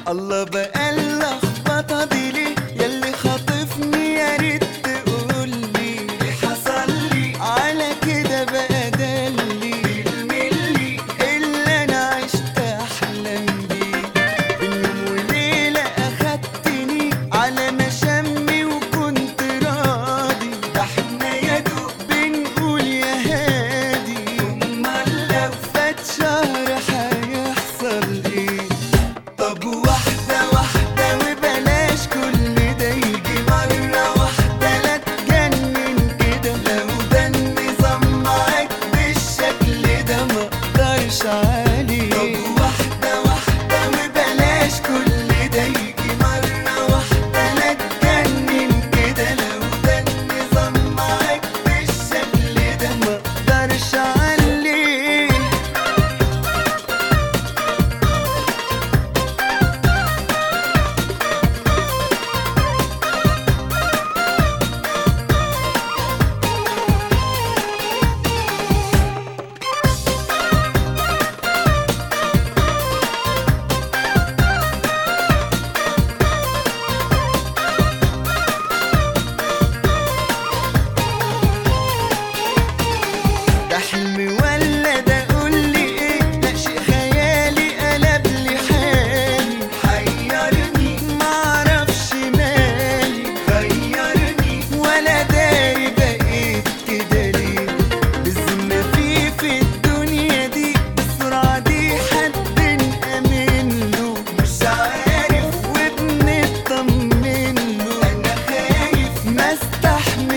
الله بقى اللخبطة دي ليه ياللي خاطفني يا ريت تقولي اللي حصل لي على كده بقى دلي بالملي اللي انا عشت احلم بيه اليوم وليلة اخدتني على مشامي وكنت راضي ده احنا يا دوب بنقول يا هادي امال لو فات شهر هيحصل ايه طب واحدة واحدة وبلاش كل ده يجي مرة واحدة لا تجنن كده لو ده النظام معاك بالشكل ده مقدرش عليه طب واحدة واحدة وبلاش كل ده يجي مرة واحدة لا تجنن كده لو ده النظام معاك بالشكل ده مقدرش عليه ده حلم ولا ده قولي ايه ده شيء خيالي قلب لي حالي حيرني معرفش مالي غيرني ولا داري بقيت كده ليه بالذمة في في الدنيا دي بالسرعة دي حد نأمن له مش عارف وبنطمن له انا خايف ما استحمل